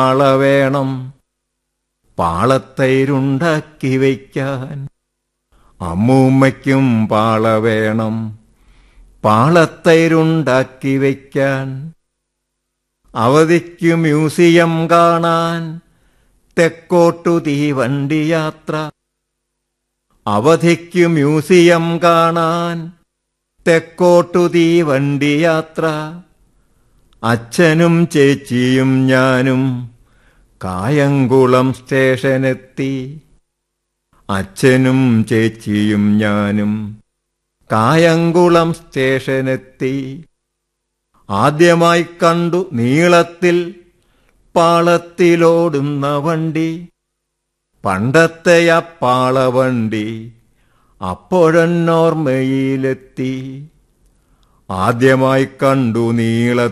പാള വേണം പാളത്തൈരുണ്ടാക്കി വയ്ക്കാൻ അമ്മൂമ്മയ്ക്കും പാള വേണം പാളത്തൈരുണ്ടാക്കി വയ്ക്കാൻ അവധിക്കു മ്യൂസിയം കാണാൻ തെക്കോട്ടു തീവണ്ടി യാത്ര അവധിക്കു മ്യൂസിയം കാണാൻ തെക്കോട്ടു തീവണ്ടി യാത്ര അച്ഛനും ചേച്ചിയും ഞാനും കായംകുളം സ്റ്റേഷനെത്തി അച്ഛനും ചേച്ചിയും ഞാനും കായംകുളം സ്റ്റേഷനെത്തി ആദ്യമായി കണ്ടു നീളത്തിൽ പാളത്തിലോടുന്ന വണ്ടി പണ്ടത്തെ ആ പാളവണ്ടി അപ്പോഴെന്നോർമ്മയിലെത്തി ആദ്യമായി കണ്ടു നീള